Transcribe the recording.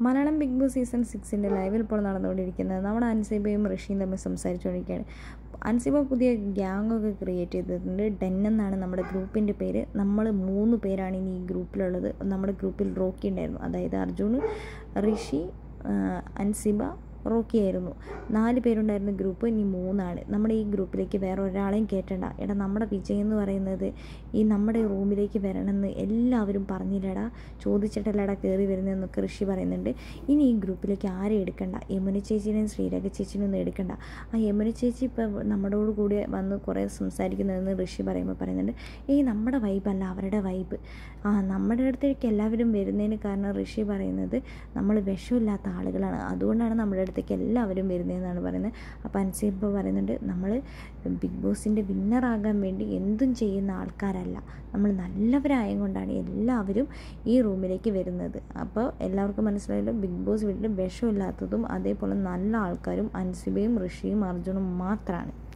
Malayalam big boss season സിക്സിൻ്റെ ലൈവിൽ ഇപ്പോൾ നടന്നുകൊണ്ടിരിക്കുന്നത് നമ്മുടെ അൻസിബയും ഋഷിയും തമ്മിൽ സംസാരിച്ചുകൊണ്ടിരിക്കുകയാണ് അൻസിബ പുതിയ ഗ്യാങ്ങൊക്കെ ക്രിയേറ്റ് ചെയ്തിട്ടുണ്ട് ഡെൻ എന്നാണ് നമ്മുടെ ഗ്രൂപ്പിൻ്റെ പേര് നമ്മൾ മൂന്ന് പേരാണ് ഇനി ഈ ഗ്രൂപ്പിലുള്ളത് നമ്മുടെ ഗ്രൂപ്പിൽ റോക്കി ഉണ്ടായിരുന്നു അതായത് അർജുൻ ഋഷി അൻസിബ റോക്കി ആയിരുന്നു നാല് പേരുണ്ടായിരുന്ന ഗ്രൂപ്പ് ഇനി മൂന്നാണ് നമ്മുടെ ഈ ഗ്രൂപ്പിലേക്ക് വേറെ ഒരാളെയും കയറ്റണ്ട എടാ നമ്മുടെ വിജയ് എന്ന് പറയുന്നത് ഈ നമ്മുടെ റൂമിലേക്ക് വരണമെന്ന് എല്ലാവരും പറഞ്ഞില്ലടാ ചോദിച്ചിട്ടല്ലടാ കയറി വരുന്നതെന്നൊക്കെ ഋഷി പറയുന്നുണ്ട് ഇനി ഈ ഗ്രൂപ്പിലേക്ക് ആരെയും എടുക്കണ്ട യമുന ചേച്ചീനെയും ശ്രീരേഖ ചേച്ചീനെ ഒന്നും എടുക്കണ്ട ആ യമുന ചേച്ചി ഇപ്പോൾ നമ്മളോട് കൂടി വന്ന് കുറേ സംസാരിക്കുന്നതെന്ന് ഋഷി പറയുമ്പോൾ പറയുന്നുണ്ട് ഏയ് നമ്മുടെ വൈബല്ല അവരുടെ വൈബ് ആ നമ്മുടെ അടുത്തേക്ക് എല്ലാവരും വരുന്നതിന് കാരണം ഋഷി പറയുന്നത് നമ്മൾ വിഷമില്ലാത്ത ആളുകളാണ് അതുകൊണ്ടാണ് നമ്മുടെ അടുത്തേക്ക് എല്ലാവരും വരുന്നതെന്നാണ് പറയുന്നത് അപ്പോൾ അൻസിബ് പറയുന്നുണ്ട് നമ്മൾ ബിഗ് ബോസിൻ്റെ വിന്നറാകാൻ വേണ്ടി എന്തും ചെയ്യുന്ന ആൾക്കാരല്ല നമ്മൾ നല്ലവരായത് കൊണ്ടാണ് എല്ലാവരും ഈ റൂമിലേക്ക് വരുന്നത് അപ്പോൾ എല്ലാവർക്കും മനസ്സിലായല്ലോ ബിഗ് ബോസ് വീട്ടിൽ വിഷമില്ലാത്തതും അതേപോലെ നല്ല ആൾക്കാരും അൻസിബയും ഋഷിയും അർജുനും മാത്രമാണ്